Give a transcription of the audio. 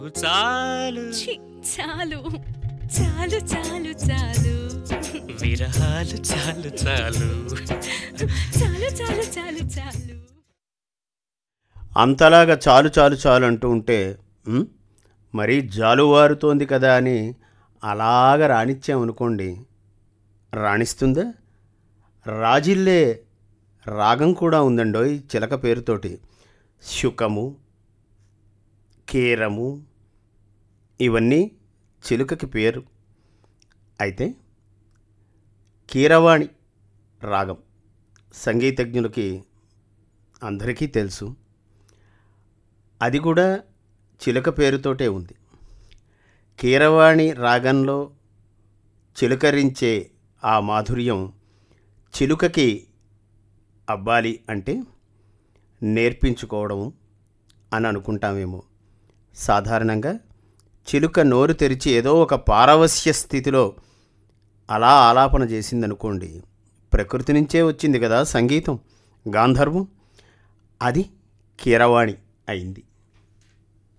చాలు ఛీ, చాలు చాలు చాలు చాలు విరహాలు చాలు చాలు చాలు చాలు చాలు చాలు అంతలాగా చాలు చాలు చాలు అంటూ ఉంటే ఉమ్, మరీ జాలువారుతోంది కదా అని అలాగ రాణించామనుకోండి రాణిస్తుందా రాజిల్లే రాగం కూడా ఉందండోయ్ చిలక పేరుతోటి శుకము కీరము ఇవన్నీ చిలుకకి పేరు అయితే కీరవాణి రాగం సంగీతజ్ఞులకి అందరికీ తెలుసు అది కూడా చిలుక పేరుతోటే ఉంది కీరవాణి రాగంలో చిలుకరించే ఆ మాధుర్యం చిలుకకి అబ్బాలి అంటే నేర్పించుకోవడం అని అనుకుంటామేమో సాధారణంగా చిలుక నోరు తెరిచి ఏదో ఒక పారవస్య స్థితిలో అలా ఆలాపన చేసిందనుకోండి ప్రకృతి నుంచే వచ్చింది కదా సంగీతం గాంధర్వం అది కీరవాణి అయింది